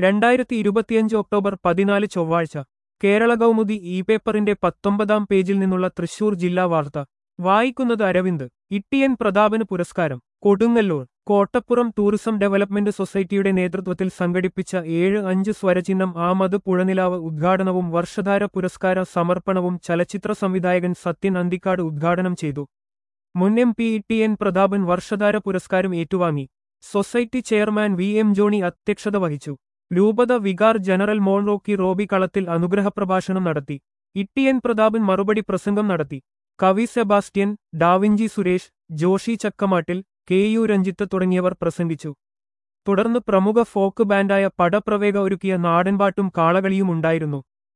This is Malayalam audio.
രണ്ടായിരത്തി ഇരുപത്തിയഞ്ച് ഒക്ടോബർ പതിനാല് ചൊവ്വാഴ്ച കേരള കൗമുദി ഇ പേപ്പറിന്റെ പത്തൊമ്പതാം പേജിൽ നിന്നുള്ള തൃശൂർ ജില്ലാ വാർത്ത വായിക്കുന്നത് അരവിന്ദ് ഇട്ടിയൻ പ്രതാപന് പുരസ്കാരം കൊടുങ്ങല്ലൂർ കോട്ടപ്പുറം ടൂറിസം ഡെവലപ്മെന്റ് സൊസൈറ്റിയുടെ നേതൃത്വത്തിൽ സംഘടിപ്പിച്ച ഏഴ് അഞ്ച് സ്വരചിഹ്നം ആമത് പുഴനിലാവ് ഉദ്ഘാടനവും വർഷധാര പുരസ്കാര സമർപ്പണവും ചലച്ചിത്ര സംവിധായകൻ സത്യൻ അന്തിക്കാട് ഉദ്ഘാടനം ചെയ്തു മുൻ M P T N Prathapan വർഷധാര പുരസ്കാരം ഏറ്റുവാങ്ങി society chairman V M Johny അധ്യക്ഷത വഹിച്ചു രൂപത വികാർ ജനറൽ മോൺറോക്കി റോബി കളത്തിൽ അനുഗ്രഹപ്രഭാഷണം നടത്തി ഇട്ടിയൻ പ്രതാപൻ മറുപടി പ്രസംഗം നടത്തി കവി Sebastian Da Vinci Suresh Joshy Chakkamattil K U Ranjith തുടങ്ങിയവർ പ്രസംഗിച്ചു തുടർന്ന് പ്രമുഖ ഫോക്ക് ബാൻഡായ പടപ്രവേഗ ഒരുക്കിയ നാടൻപാട്ടും കാളകളിയും ഉണ്ടായിരുന്നു